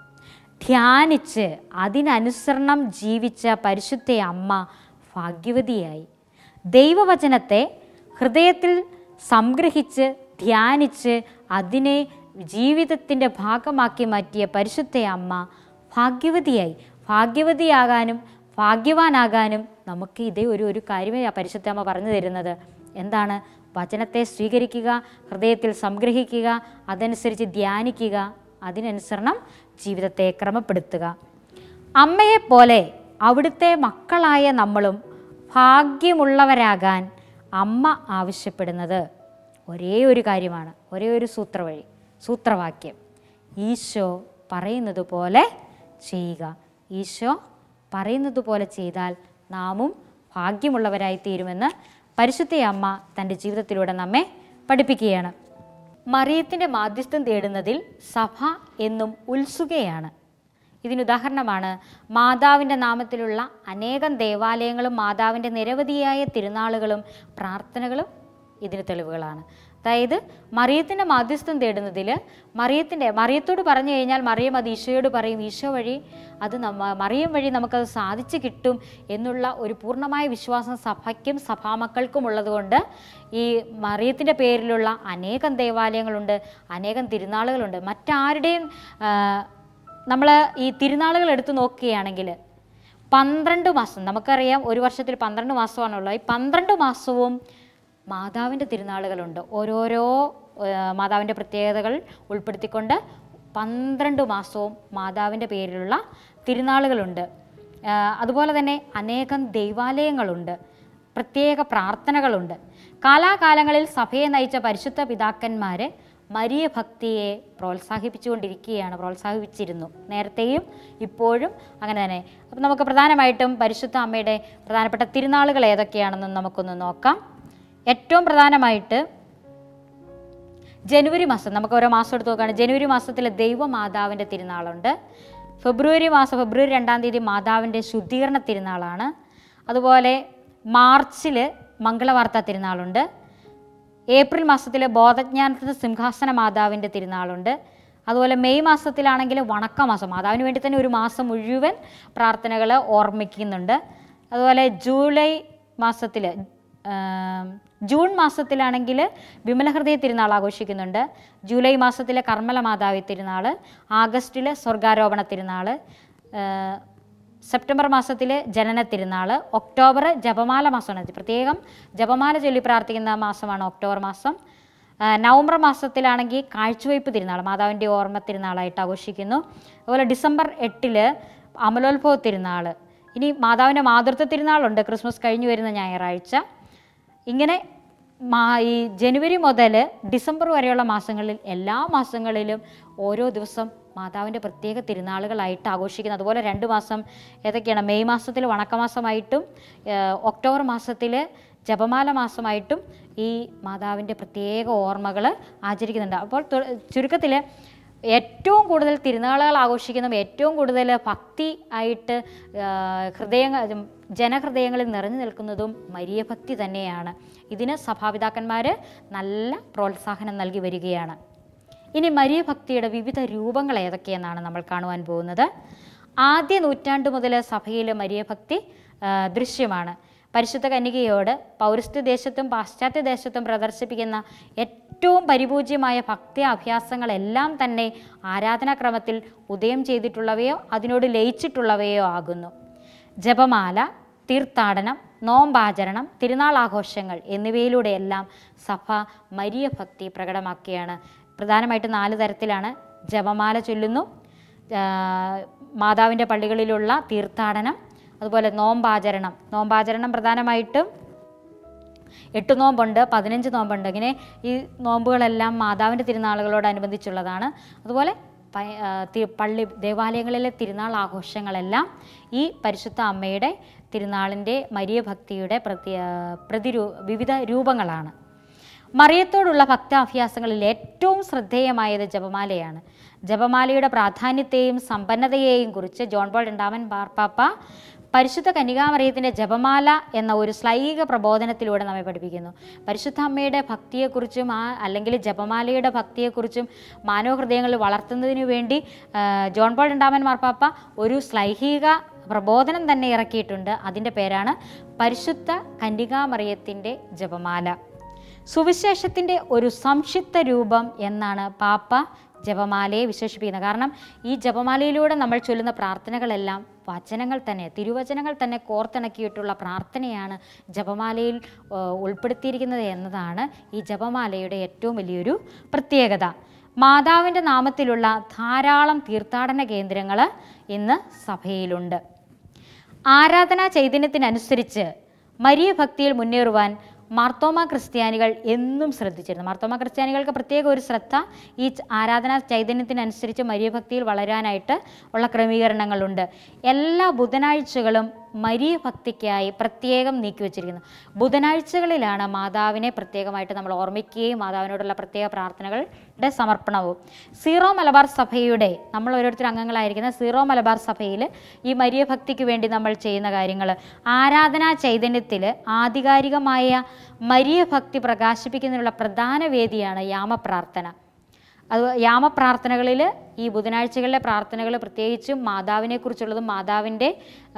ധ്യാനിച്ച് അതിനനുസരണം ജീവിച്ച പരിശുദ്ധ അമ്മ ഭാഗ്യവതിയായി ദൈവവചനത്തെ ഹൃദയത്തിൽ സംഗ്രഹിച്ച് ധ്യാനിച്ച് അതിനെ ജീവിതത്തിൻ്റെ ഭാഗമാക്കി മാറ്റിയ പരിശുദ്ധ അമ്മ ഭാഗ്യവതിയായി ഭാഗ്യവതിയാകാനും ഭാഗ്യവാനാകാനും നമുക്ക് ഇതേ ഒരു ഒരു കാര്യമേ ആ പരിശുദ്ധ അമ്മ പറഞ്ഞു തരുന്നത് എന്താണ് വചനത്തെ സ്വീകരിക്കുക ഹൃദയത്തിൽ സംഗ്രഹിക്കുക അതനുസരിച്ച് ധ്യാനിക്കുക അതിനനുസരണം ജീവിതത്തെ ക്രമപ്പെടുത്തുക അമ്മയെപ്പോലെ അവിടുത്തെ മക്കളായ നമ്മളും ഭാഗ്യമുള്ളവരാകാൻ അമ്മ ആവശ്യപ്പെടുന്നത് ഒരേ ഒരു കാര്യമാണ് ഒരേ ഒരു സൂത്രവഴി സൂത്രവാക്യം ഈശോ പറയുന്നത് പോലെ ചെയ്യുക ഈശോ പറയുന്നത് പോലെ ചെയ്താൽ നാമും ഭാഗ്യമുള്ളവരായി തീരുമെന്ന് പരിശുദ്ധ അമ്മ തൻ്റെ ജീവിതത്തിലൂടെ നമ്മെ പഠിപ്പിക്കുകയാണ് മറിയത്തിൻ്റെ മാധ്യസ്ഥം തേടുന്നതിൽ സഭ എന്നും ഉത്സുകയാണ് ഇതിനുദാഹരണമാണ് മാതാവിൻ്റെ നാമത്തിലുള്ള അനേകം ദേവാലയങ്ങളും മാതാവിൻ്റെ നിരവധിയായ തിരുനാളുകളും പ്രാർത്ഥനകളും ഇതിന് തെളിവുകളാണ് അതായത് മറിയത്തിൻ്റെ മാധ്യസ്ഥം തേടുന്നതിൽ മറിയത്തിൻ്റെ മറിയത്തോട് പറഞ്ഞു കഴിഞ്ഞാൽ മറിയം അത് ഈശോയോട് പറയും ഈശോ വഴി അത് നമ്മ മറിയം വഴി നമുക്കത് സാധിച്ചു കിട്ടും എന്നുള്ള ഒരു പൂർണ്ണമായ വിശ്വാസം സഭയ്ക്കും സഭാമക്കൾക്കും ഉള്ളതുകൊണ്ട് ഈ മറിയത്തിൻ്റെ പേരിലുള്ള അനേകം ദേവാലയങ്ങളുണ്ട് അനേകം തിരുനാളുകളുണ്ട് മറ്റാരുടെയും നമ്മൾ ഈ തിരുനാളുകൾ എടുത്തു നോക്കുകയാണെങ്കിൽ പന്ത്രണ്ട് മാസം നമുക്കറിയാം ഒരു വർഷത്തിൽ പന്ത്രണ്ട് മാസമാണുള്ളത് ഈ പന്ത്രണ്ട് മാസവും മാതാവിൻ്റെ തിരുനാളുകളുണ്ട് ഓരോരോ ആ, മാതാവിൻ്റെ പ്രത്യേകതകൾ ഉൾപ്പെടുത്തിക്കൊണ്ട് പന്ത്രണ്ട് മാസവും മാതാവിൻ്റെ പേരിലുള്ള തിരുനാളുകളുണ്ട് ആ, അതുപോലെ തന്നെ അനേകം ദൈവാലയങ്ങളുണ്ട് പ്രത്യേക പ്രാർത്ഥനകളുണ്ട് കാലാകാലങ്ങളിൽ സഭയെ നയിച്ച പരിശുദ്ധ പിതാക്കന്മാർ മരിയ ഭക്തിയെ പ്രോത്സാഹിപ്പിച്ചുകൊണ്ടിരിക്കുകയാണ് പ്രോത്സാഹിപ്പിച്ചിരുന്നു നേരത്തെയും ഇപ്പോഴും അങ്ങനെ തന്നെ അപ്പം നമുക്ക് പ്രധാനമായിട്ടും പരിശുദ്ധ അമ്മയുടെ പ്രധാനപ്പെട്ട തിരുനാളുകൾ ഏതൊക്കെയാണെന്ന് നമുക്കൊന്ന് നോക്കാം ഏറ്റവും പ്രധാനമായിട്ട് ജനുവരി മാസം നമുക്ക് ഓരോ മാസം എടുത്ത് നോക്കുകയാണ് ജനുവരി മാസത്തിൽ ദൈവമാതാവിൻ്റെ തിരുനാളുണ്ട് ഫെബ്രുവരി മാസം ഫെബ്രുവരി രണ്ടാം തീയതി മാതാവിൻ്റെ ശുദ്ധീകരണ തിരുനാളാണ് അതുപോലെ മാർച്ചിൽ മംഗളവാർത്ത തിരുനാളുണ്ട് ഏപ്രിൽ മാസത്തിൽ ബോധജ്ഞാനത്തിന് സിംഹാസന മാതാവിൻ്റെ തിരുനാളുണ്ട് അതുപോലെ മെയ് മാസത്തിലാണെങ്കിൽ വണക്ക മാസം മാതാവിന് വേണ്ടി തന്നെ ഒരു മാസം മുഴുവൻ പ്രാർത്ഥനകൾ ഓർമ്മിക്കുന്നുണ്ട് അതുപോലെ ജൂലൈ മാസത്തിൽ ജൂൺ മാസത്തിലാണെങ്കിൽ വിമലഹൃദയ തിരുനാൾ ആഘോഷിക്കുന്നുണ്ട് ജൂലൈ മാസത്തിലെ കർമ്മല മാതാവി തിരുനാൾ ആഗസ്റ്റിൽ സ്വർഗാരോപണ തിരുനാൾ സെപ്റ്റംബർ മാസത്തിൽ ജനന തിരുനാൾ ഒക്ടോബർ ജപമാല മാസമാണ് പ്രത്യേകം ജപമാല ചൊല്ലി പ്രാർത്ഥിക്കുന്ന മാസമാണ് ഒക്ടോബർ മാസം ആ, നവംബർ മാസത്തിലാണെങ്കിൽ കാഴ്ചവയ്പ് തിരുനാൾ മാതാവിൻ്റെ ഓർമ്മ തിരുനാളായിട്ട് ആഘോഷിക്കുന്നു അതുപോലെ ഡിസംബർ എട്ടിൽ അമലോത്ഭവ തിരുനാൾ ഇനി മാതാവിൻ്റെ മാതൃത്വ തിരുനാളുണ്ട് ക്രിസ്മസ് കഴിഞ്ഞു വരുന്ന ഞായറാഴ്ച ഇങ്ങനെ മാ ഈ ജനുവരി മുതൽ ഡിസംബർ വരെയുള്ള മാസങ്ങളിൽ എല്ലാ മാസങ്ങളിലും ഓരോ ദിവസം മാതാവിൻ്റെ പ്രത്യേക തിരുനാളുകളായിട്ട് ആഘോഷിക്കുന്നത് അതുപോലെ രണ്ട് മാസം ഏതൊക്കെയാണ് മെയ് മാസത്തിൽ വണക്കമാസമായിട്ടും ഏഹ്, ഒക്ടോബർ മാസത്തിൽ ജപമാല മാസമായിട്ടും ഈ മാതാവിൻ്റെ പ്രത്യേക ഓർമ്മകൾ ആചരിക്കുന്നുണ്ട് അപ്പോൾ ചുരുക്കത്തിൽ ഏറ്റവും കൂടുതൽ തിരുനാളുകൾ ആഘോഷിക്കുന്നതും ഏറ്റവും കൂടുതൽ ഭക്തി ആയിട്ട് ഹൃദയങ്ങൾ ജനഹൃദയങ്ങളിൽ നിറഞ്ഞു നിൽക്കുന്നതും മരിയ ഭക്തി തന്നെയാണ് ഇതിന് സഭാപിതാക്കന്മാർ നല്ല പ്രോത്സാഹനം നൽകി വരികയാണ് ഇനി മരിയ ഭക്തിയുടെ വിവിധ രൂപങ്ങൾ ഏതൊക്കെയെന്നാണ് നമ്മൾ കാണുവാൻ പോകുന്നത് ആദ്യ നൂറ്റാണ്ട് മുതൽ സഭയിൽ മരിയ ഭക്തി ആ, ദൃശ്യമാണ് പരിശുദ്ധ കന്യകയോട് പൗരസ്ത്യ ദേശത്തും പാശ്ചാത്യ ദേശത്തും പ്രദർശിപ്പിക്കുന്ന ഏറ്റവും പരിപൂജ്യമായ ഭക്തി അഭ്യാസങ്ങളെല്ലാം തന്നെ ആരാധനാക്രമത്തിൽ ഉദയം ചെയ്തിട്ടുള്ളവയോ അതിനോട് ലയിച്ചിട്ടുള്ളവയോ ആകുന്നു ജപമാല തീർത്ഥാടനം നോമ്പാചരണം തിരുനാൾ ആഘോഷങ്ങൾ എന്നിവയിലൂടെയെല്ലാം സഭ മരിയ ഭക്തി പ്രകടമാക്കിയാണ് പ്രധാനമായിട്ട് നാല് തരത്തിലാണ് ജപമാല ചൊല്ലുന്നു ആ, മാതാവിൻ്റെ പള്ളികളിലുള്ള തീർത്ഥാടനം അതുപോലെ നോമ്പാചരണം നോമ്പാചരണം പ്രധാനമായിട്ടും എട്ട് നോമ്പുണ്ട് പതിനഞ്ച് നോമ്പുണ്ട് ഇങ്ങനെ ഈ നോമ്പുകളെല്ലാം മാതാവിൻ്റെ തിരുനാളുകളോടനുബന്ധിച്ചുള്ളതാണ് അതുപോലെ പ- ആ, തി- പള്ളി ദേവാലയങ്ങളിലെ തിരുനാൾ ആഘോഷങ്ങളെല്ലാം ഈ പരിശുദ്ധ അമ്മയുടെ തിരുനാളിൻ്റെ മരിയ ഭക്തിയുടെ പ്രതി പ്രതിരൂ വിവിധ രൂപങ്ങളാണ് മറിയത്തോടുള്ള ഭക്താഭ്യാസങ്ങളിൽ ഏറ്റവും ശ്രദ്ധേയമായത് ജപമാലയാണ് ജപമാലയുടെ പ്രാധാന്യത്തെയും സമ്പന്നതയെയും കുറിച്ച് ജോൺ പോൾ രണ്ടാമൻ മാർപ്പാപ്പ പരിശുദ്ധ കന്യകാമറിയത്തിൻ്റെ ജപമാല എന്ന ഒരു ശ്ലൈഹിക പ്രബോധനത്തിലൂടെ നമ്മെ പഠിപ്പിക്കുന്നു പരിശുദ്ധ അമ്മയുടെ ഭക്തിയെക്കുറിച്ചും ആ അല്ലെങ്കിൽ ജപമാലയുടെ ഭക്തിയെക്കുറിച്ചും മാനവഹൃദയങ്ങളിൽ വളർത്തുന്നതിനു വേണ്ടി ആ, ജോൺ പോൾ രണ്ടാമൻ മാർപ്പാപ്പ ഒരു ശ്ലൈഹിക പ്രബോധനം തന്നെ ഇറക്കിയിട്ടുണ്ട് അതിൻ്റെ പേരാണ് പരിശുദ്ധ കന്യകാമറിയത്തിൻ്റെ ജപമാല സുവിശേഷത്തിൻ്റെ ഒരു സംക്ഷിപ്ത രൂപം എന്നാണ് പാപ്പ ജപമാലയെ വിശേഷിപ്പിക്കുന്നത് കാരണം ഈ ജപമാലയിലൂടെ നമ്മൾ ചൊല്ലുന്ന പ്രാർത്ഥനകളെല്ലാം വചനങ്ങൾ തന്നെ തിരുവചനങ്ങൾ തന്നെ കോർത്തിണക്കിയിട്ടുള്ള പ്രാർത്ഥനയാണ് ജപമാലയിൽ ആ, ഉൾപ്പെടുത്തിയിരിക്കുന്നത് എന്നതാണ് ഈ ജപമാലയുടെ ഏറ്റവും വലിയൊരു പ്രത്യേകത മാതാവിൻ്റെ നാമത്തിലുള്ള ധാരാളം തീർത്ഥാടന കേന്ദ്രങ്ങൾ ഇന്ന് സഭയിലുണ്ട് ആരാധനാ ചൈതന്യത്തിനനുസരിച്ച് മരിയ ഭക്തിയിൽ മുന്നേറുവാൻ മാർത്തോമ ക്രിസ്ത്യാനികൾ എന്നും ശ്രദ്ധിച്ചിരുന്നു മാർത്തോമ ക്രിസ്ത്യാനികൾക്ക് പ്രത്യേക ഒരു ശ്രദ്ധ ഈ ച- ആരാധനാ ചൈതന്യത്തിനനുസരിച്ച് മരിയ ഭക്തിയിൽ വളരാനായിട്ട് ഉള്ള ക്രമീകരണങ്ങളുണ്ട് എല്ലാ ബുധനാഴ്ചകളും മരിയ ഭക്തിക്കായി പ്രത്യേകം നീക്കി വച്ചിരിക്കുന്നു ബുധനാഴ്ചകളിലാണ് മാതാവിനെ പ്രത്യേകമായിട്ട് നമ്മൾ ഓർമ്മിക്കുകയും മാതാവിനോടുള്ള പ്രത്യേക പ്രാർത്ഥനകളുടെ സമർപ്പണവും സീറോ മലബാർ സഭയുടെ നമ്മൾ ഓരോരുത്തർ അംഗങ്ങളായിരിക്കുന്ന സീറോ മലബാർ സഭയിൽ ഈ മരിയ ഭക്തിക്ക് വേണ്ടി നമ്മൾ ചെയ്യുന്ന കാര്യങ്ങൾ ആരാധനാ ചൈതന്യത്തിൽ ആധികാരികമായ മരിയ ഭക്തി പ്രകാശിപ്പിക്കുന്നതിനുള്ള പ്രധാന വേദിയാണ് യാമപ്രാർത്ഥന അത് യാമപ്രാർത്ഥനകളിൽ ഈ ബുധനാഴ്ചകളിലെ പ്രാർത്ഥനകൾ പ്രത്യേകിച്ചും മാതാവിനെക്കുറിച്ചുള്ളതും മാതാവിൻ്റെ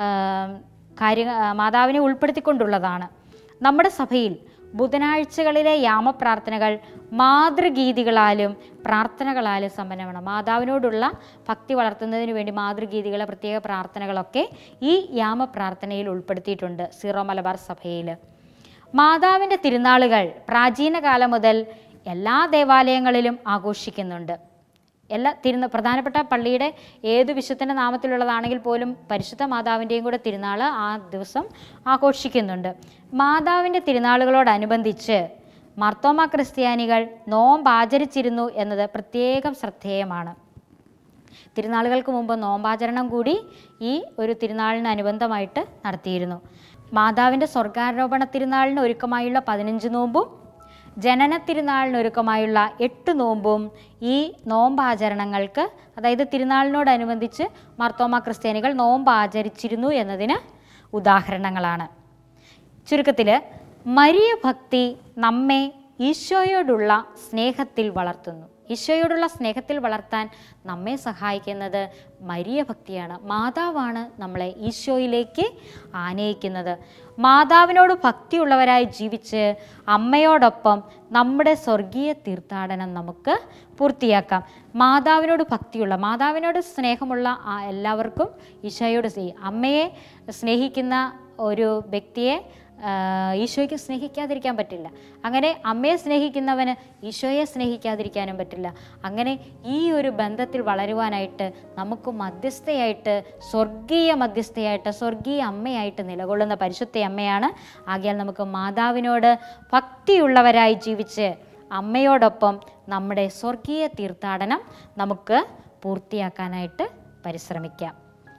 കാര്യ മാതാവിനെ ഉൾപ്പെടുത്തിക്കൊണ്ടുള്ളതാണ് നമ്മുടെ സഭയിൽ ബുധനാഴ്ചകളിലെ യാമപ്രാർത്ഥനകൾ മാതൃഗീതികളാലും പ്രാർത്ഥനകളാലും സമ്പന്നമാണ് മാതാവിനോടുള്ള ഭക്തി വളർത്തുന്നതിന് വേണ്ടി മാതൃഗീതികളെ പ്രത്യേക പ്രാർത്ഥനകളൊക്കെ ഈ യാമപ്രാർത്ഥനയിൽ ഉൾപ്പെടുത്തിയിട്ടുണ്ട് സീറോ മലബാർ സഭയിൽ മാതാവിൻ്റെ തിരുനാളുകൾ പ്രാചീന കാലം മുതൽ എല്ലാ ദേവാലയങ്ങളിലും ആഘോഷിക്കുന്നുണ്ട് എല്ലാ തിരുന പ്രധാനപ്പെട്ട പള്ളിയുടെ ഏത് വിശുദ്ധൻ്റെ നാമത്തിലുള്ളതാണെങ്കിൽ പോലും പരിശുദ്ധ മാതാവിൻ്റെയും കൂടെ തിരുനാൾ ആ ദിവസം ആഘോഷിക്കുന്നുണ്ട് മാതാവിൻ്റെ തിരുനാളുകളോടനുബന്ധിച്ച് മർത്തോമ ക്രിസ്ത്യാനികൾ നോമ്പ് ആചരിച്ചിരുന്നു എന്നത് പ്രത്യേകം ശ്രദ്ധേയമാണ് തിരുനാളുകൾക്ക് മുമ്പ് നോമ്പാചരണം കൂടി ഈ ഒരു തിരുനാളിന് അനുബന്ധമായിട്ട് നടത്തിയിരുന്നു മാതാവിൻ്റെ സ്വർഗാരോപണ തിരുനാളിന് ഒരുക്കമായുള്ള പതിനഞ്ച് നോമ്പും ജനന തിരുനാളിന് ഒരുക്കമായുള്ള എട്ട് നോമ്പും ഈ നോമ്പാചരണങ്ങൾക്ക് അതായത് തിരുനാളിനോടനുബന്ധിച്ച് മാർത്തോമ ക്രിസ്ത്യാനികൾ നോമ്പ് ആചരിച്ചിരുന്നു എന്നതിന് ഉദാഹരണങ്ങളാണ് ചുരുക്കത്തിൽ മരിയ ഭക്തി നമ്മെ ഈശോയോടുള്ള സ്നേഹത്തിൽ വളർത്തുന്നു ഈശോയോടുള്ള സ്നേഹത്തിൽ വളർത്താൻ നമ്മെ സഹായിക്കുന്നത് മരിയ ഭക്തിയാണ് മാതാവാണ് നമ്മളെ ഈശോയിലേക്ക് ആനയിക്കുന്നത് മാതാവിനോട് ഭക്തിയുള്ളവരായി ജീവിച്ച് അമ്മയോടൊപ്പം നമ്മുടെ സ്വർഗീയ തീർത്ഥാടനം നമുക്ക് പൂർത്തിയാക്കാം മാതാവിനോട് ഭക്തിയുള്ള മാതാവിനോട് സ്നേഹമുള്ള ആ എല്ലാവർക്കും ഈശോയോട് സ്നേഹി അമ്മയെ സ്നേഹിക്കുന്ന ഒരു വ്യക്തിയെ ആ, ഈശോയ്ക്ക് സ്നേഹിക്കാതിരിക്കാൻ പറ്റില്ല അങ്ങനെ അമ്മയെ സ്നേഹിക്കുന്നവന് ഈശോയെ സ്നേഹിക്കാതിരിക്കാനും പറ്റില്ല അങ്ങനെ ഈ ഒരു ബന്ധത്തിൽ വളരുവാനായിട്ട് നമുക്ക് മധ്യസ്ഥയായിട്ട് സ്വർഗീയ മധ്യസ്ഥയായിട്ട് സ്വർഗീയ അമ്മയായിട്ട് നിലകൊള്ളുന്ന പരിശുദ്ധ അമ്മയാണ് ആകിയാൽ നമുക്ക് മാതാവിനോട് ഭക്തിയുള്ളവരായി ജീവിച്ച് അമ്മയോടൊപ്പം നമ്മുടെ സ്വർഗീയ തീർത്ഥാടനം നമുക്ക് പൂർത്തിയാക്കാനായിട്ട് പരിശ്രമിക്കാം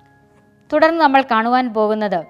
തുടർന്ന് നമ്മൾ കാണുവാൻ പോകുന്നത്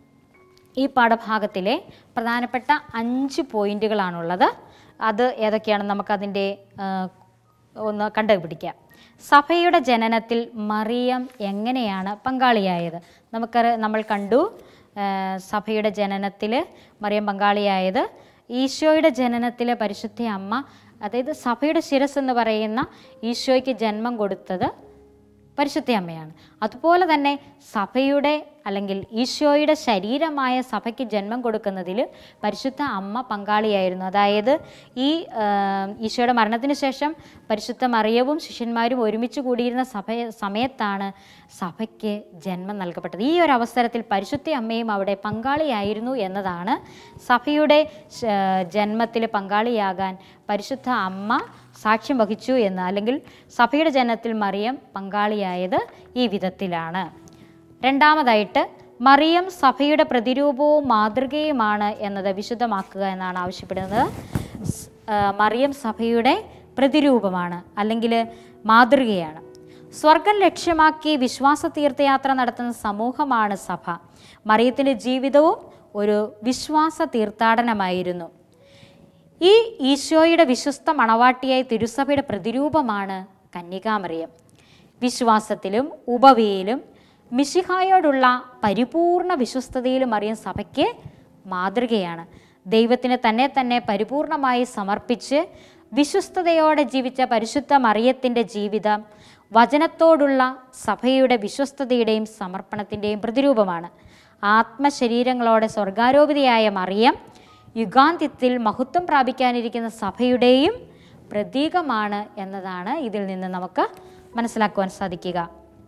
ഈ പാഠഭാഗത്തിലെ പ്രധാനപ്പെട്ട അഞ്ച് പോയിന്റുകളാണുള്ളത് അത് ഏതൊക്കെയാണെന്ന് നമുക്കതിൻ്റെ ആ, ഒന്ന് കണ്ടുപിടിക്കാം സഭയുടെ ജനനത്തിൽ മറിയം എങ്ങനെയാണ് പങ്കാളിയായത് നമുക്ക് നമ്മൾ കണ്ടു ആ, സഭയുടെ ജനനത്തിൽ മറിയം പങ്കാളിയായത് ഈശോയുടെ ജനനത്തിലെ പരിശുദ്ധ അമ്മ അതായത് സഭയുടെ ശിരസ് എന്ന് പറയുന്ന ഈശോയ്ക്ക് ജന്മം കൊടുത്തത് പരിശുദ്ധ അമ്മയാണ് അതുപോലെ തന്നെ സഭയുടെ അല്ലെങ്കിൽ ഈശോയുടെ ശരീരമായ സഭയ്ക്ക് ജന്മം കൊടുക്കുന്നതിൽ പരിശുദ്ധ അമ്മ പങ്കാളിയായിരുന്നു അതായത് ഈ ആ, ഈശോയുടെ മരണത്തിന് ശേഷം പരിശുദ്ധ മറിയവും ശിഷ്യന്മാരും ഒരുമിച്ച് കൂടിയിരുന്ന സഭ സമയത്താണ് സഭയ്ക്ക് ജന്മം നൽകപ്പെട്ടത് ഈ ഒരു അവസരത്തിൽ പരിശുദ്ധ അമ്മയും അവിടെ പങ്കാളിയായിരുന്നു എന്നതാണ് സഭയുടെ ജന്മത്തിൽ പങ്കാളിയാകാൻ പരിശുദ്ധ അമ്മ സാക്ഷ്യം വഹിച്ചു എന്ന് അല്ലെങ്കിൽ സഭയുടെ ജനനത്തിൽ മറിയം പങ്കാളിയായത് ഈ വിധത്തിലാണ് രണ്ടാമതായിട്ട് മറിയം സഭയുടെ പ്രതിരൂപവും മാതൃകയുമാണ് എന്നത് വിശുദ്ധമാക്കുക എന്നാണ് ആവശ്യപ്പെടുന്നത് സ്- ആ, മറിയം സഭയുടെ പ്രതിരൂപമാണ് അല്ലെങ്കിൽ മാതൃകയാണ് സ്വർഗം ലക്ഷ്യമാക്കി വിശ്വാസ തീർത്ഥയാത്ര നടത്തുന്ന സമൂഹമാണ് സഭ മറിയത്തിൻ്റെ ജീവിതവും ഒരു വിശ്വാസ തീർത്ഥാടനമായിരുന്നു ഈ ഈശോയുടെ വിശ്വസ്ത മണവാട്ടിയായ തിരുസഭയുടെ പ്രതിരൂപമാണ് കന്യകാമറിയം വിശ്വാസത്തിലും ഉപവിയിലും മിശിഹായോടുള്ള പരിപൂർണ വിശ്വസ്തതയിലും അറിയാൻ സഭയ്ക്ക് മാതൃകയാണ് ദൈവത്തിന് തന്നെ തന്നെ പരിപൂർണമായി സമർപ്പിച്ച് വിശ്വസ്തതയോടെ ജീവിച്ച പരിശുദ്ധ മറിയത്തിൻ്റെ ജീവിതം വചനത്തോടുള്ള സഭയുടെ വിശ്വസ്തതയുടെയും സമർപ്പണത്തിൻ്റെയും പ്രതിരൂപമാണ് ആത്മശരീരങ്ങളോടെ സ്വർഗാരോപിതയായ മറിയം യുഗാന്ത്യത്തിൽ മഹത്വം പ്രാപിക്കാനിരിക്കുന്ന സഭയുടെയും പ്രതീകമാണ് എന്നതാണ് ഇതിൽ നിന്ന് നമുക്ക് മനസ്സിലാക്കുവാൻ സാധിക്കുക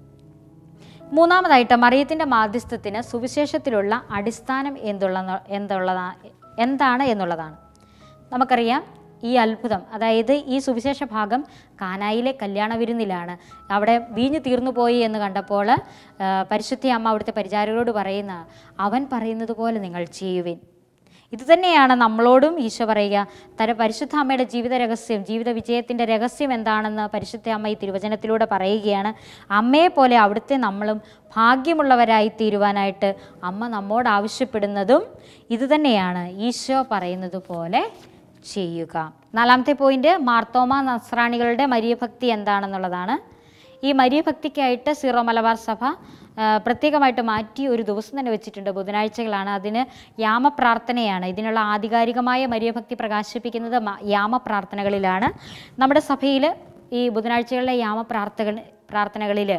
മൂന്നാമതായിട്ട് മറിയത്തിൻ്റെ മാധ്യസ്ഥത്തിന് സുവിശേഷത്തിലുള്ള അടിസ്ഥാനം എന്തുള്ള എന്തുള്ളതാ എന്താണ് എന്നുള്ളതാണ് നമുക്കറിയാം ഈ അത്ഭുതം അതായത് ഈ സുവിശേഷ ഭാഗം കാനായിലെ കല്യാണ വിരുന്നിലാണ് അവിടെ വീഞ്ഞു തീർന്നു പോയി എന്ന് കണ്ടപ്പോൾ ആ, പരിശുദ്ധി അമ്മ അവിടുത്തെ പരിചാരകരോട് പറയുന്ന അവൻ പറയുന്നത് പോലെ നിങ്ങൾ ചെയ്യുവിൻ ഇത് തന്നെയാണ് നമ്മളോടും ഈശോ പറയുക തന്റെ പരിശുദ്ധ അമ്മയുടെ ജീവിത രഹസ്യം ജീവിത വിജയത്തിൻ്റെ രഹസ്യം എന്താണെന്ന് പരിശുദ്ധ അമ്മ ഈ തിരുവചനത്തിലൂടെ പറയുകയാണ് അമ്മയെ പോലെ അവിടുത്തെ നമ്മളും ഭാഗ്യമുള്ളവരായി തീരുവാനായിട്ട് അമ്മ നമ്മോട് ആവശ്യപ്പെടുന്നതും ഇത് തന്നെയാണ് ഈശോ പറയുന്നത് പോലെ ചെയ്യുക നാലാമത്തെ പോയിന്റ് മാർത്തോമ നസ്രാണികളുടെ മരിയഭക്തി എന്താണെന്നുള്ളതാണ് ഈ മരിയഭക്തിക്കായിട്ട് സീറോ മലബാർ സഭ ആ, പ്രത്യേകമായിട്ട് മാറ്റി ഒരു ദിവസം തന്നെ വെച്ചിട്ടുണ്ട് ബുധനാഴ്ചകളാണ് അതിന് യാമപ്രാർത്ഥനയാണ് ഇതിനുള്ള ആധികാരികമായ മരിയഭക്തി പ്രകാശിപ്പിക്കുന്നത് മ- യാമപ്രാർത്ഥനകളിലാണ് നമ്മുടെ സഭയിൽ ഈ ബുധനാഴ്ചകളിലെ യാമപ്രാർത്ഥകൾ പ്രാർത്ഥനകളിൽ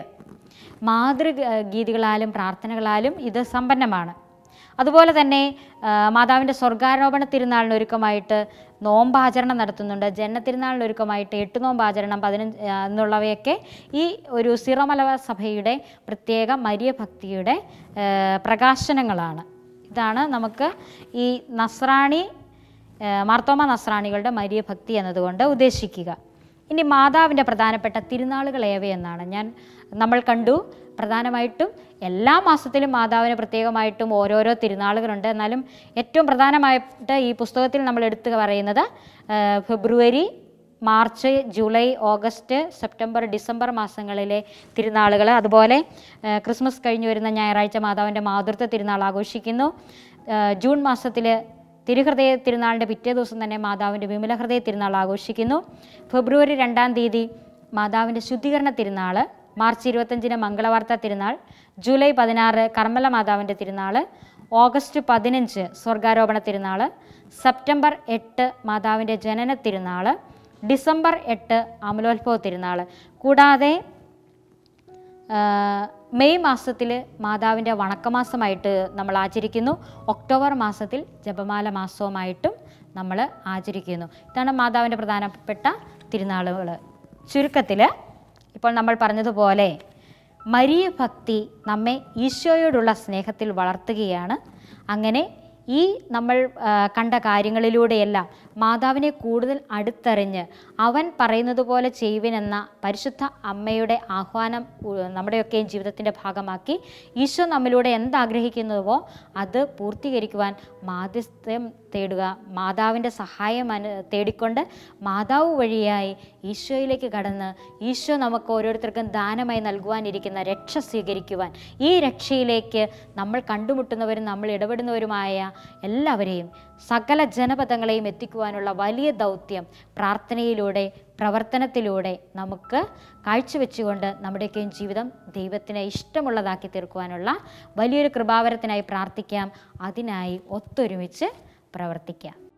മാതൃഗീതികളാലും പ്രാർത്ഥനകളാലും ഇത് സമ്പന്നമാണ് അതുപോലെ തന്നെ ആ, മാതാവിൻ്റെ സ്വർഗാരോപണ തിരുനാളിന് ഒരുക്കമായിട്ട് നോമ്പാചരണം നടത്തുന്നുണ്ട് ജന്മത്തിരുനാളിന് ഒരുക്കമായിട്ട് എട്ട് നോമ്പാചരണം പതിനഞ്ച് ആ, എന്നുള്ളവയൊക്കെ ഈ ഒരു സിറമലവ സഭയുടെ പ്രത്യേക മരിയഭക്തിയുടെ ആ, പ്രകാശനങ്ങളാണ് ഇതാണ് നമുക്ക് ഈ നസ്രാണി ആ, മാർത്തോമ നസ്രാണികളുടെ മരിയഭക്തി എന്നതുകൊണ്ട് ഉദ്ദേശിക്കുക ഇനി മാതാവിൻ്റെ പ്രധാനപ്പെട്ട തിരുനാളുകൾ ഏവയെന്നാണ് ഞാൻ നമ്മൾ കണ്ടു പ്രധാനമായിട്ടും എല്ലാ മാസത്തിലും മാതാവിന് പ്രത്യേകമായിട്ടും ഓരോരോ തിരുനാളുകളുണ്ട് എന്നാലും ഏറ്റവും പ്രധാനമായിട്ട് ഈ പുസ്തകത്തിൽ നമ്മൾ എടുത്തു പറയുന്നത് ആ, February March July August September December മാസങ്ങളിലെ തിരുനാളുകൾ അതുപോലെ ആ, ക്രിസ്മസ് കഴിഞ്ഞു വരുന്ന ഞായറാഴ്ച മാതാവിൻ്റെ മാതൃത്വ തിരുനാൾ ആഘോഷിക്കുന്നു ആ, ജൂൺ മാസത്തിൽ തിരുഹൃദയ തിരുനാളിൻ്റെ പിറ്റേ ദിവസം തന്നെ മാതാവിൻ്റെ വിമല ഹൃദയ തിരുനാൾ ആഘോഷിക്കുന്നു ഫെബ്രുവരി രണ്ടാം തീയതി മാതാവിൻ്റെ ശുദ്ധീകരണ തിരുനാൾ മാർച്ച് ഇരുപത്തഞ്ചിന് മംഗളവാർത്ത തിരുനാൾ ജൂലൈ പതിനാറ് കർമ്മല മാതാവിൻ്റെ തിരുനാൾ ഓഗസ്റ്റ് പതിനഞ്ച് സ്വർഗാരോപണ തിരുനാൾ സെപ്റ്റംബർ എട്ട് മാതാവിൻ്റെ ജനന തിരുനാൾ ഡിസംബർ എട്ട് അമലോത്ഭവ തിരുനാൾ കൂടാതെ ആ, മെയ് മാസത്തിൽ മാതാവിൻ്റെ വണക്കമാസമായിട്ട് നമ്മൾ ആചരിക്കുന്നു ഒക്ടോബർ മാസത്തിൽ ജപമാല മാസവുമായിട്ടും നമ്മൾ ആചരിക്കുന്നു ഇതാണ് മാതാവിൻ്റെ പ്രധാനപ്പെട്ട തിരുനാളുകൾ ചുരുക്കത്തിൽ ഇപ്പോൾ നമ്മൾ പറഞ്ഞതുപോലെ മരിയ ഭക്തി നമ്മെ ഈശോയോടുള്ള സ്നേഹത്തിൽ വളർത്തുകയാണ് അങ്ങനെ ഈ നമ്മൾ ആ, കണ്ട കാര്യങ്ങളിലൂടെയെല്ലാം മാതാവിനെ കൂടുതൽ അടുത്തറിഞ്ഞ് അവൻ പറയുന്നത് പോലെ ചെയ്യുവിനെന്ന പരിശുദ്ധ അമ്മയുടെ ആഹ്വാനം ഉ, നമ്മുടെയൊക്കെയും ജീവിതത്തിൻ്റെ ഭാഗമാക്കി ഈശോ നമ്മിലൂടെ എന്താഗ്രഹിക്കുന്നുവോ അത് പൂർത്തീകരിക്കുവാൻ മാധ്യസ്ഥം തേടുക മാതാവിൻ്റെ സഹായം അനു തേടിക്കൊണ്ട് മാതാവ് വഴിയായി ഈശോയിലേക്ക് കടന്ന് ഈശോ നമുക്ക് ഓരോരുത്തർക്കും ദാനമായി നൽകുവാനിരിക്കുന്ന രക്ഷ സ്വീകരിക്കുവാൻ ഈ രക്ഷയിലേക്ക് നമ്മൾ കണ്ടുമുട്ടുന്നവരും നമ്മൾ ഇടപെടുന്നവരുമായ എല്ലാവരെയും സകല ജനപദങ്ങളെയും എത്തിക്കുവാനുള്ള വലിയ ദൗത്യം പ്രാർത്ഥനയിലൂടെ പ്രവർത്തനത്തിലൂടെ നമുക്ക് കാഴ്ചവെച്ചുകൊണ്ട് നമ്മുടെയൊക്കെയും ജീവിതം ദൈവത്തിന് ഇഷ്ടമുള്ളതാക്കി തീർക്കുവാനുള്ള വലിയൊരു കൃപാവരത്തിനായി പ്രാർത്ഥിക്കാം അതിനായി ഒത്തൊരുമിച്ച് പ്രവർത്തിക്കാം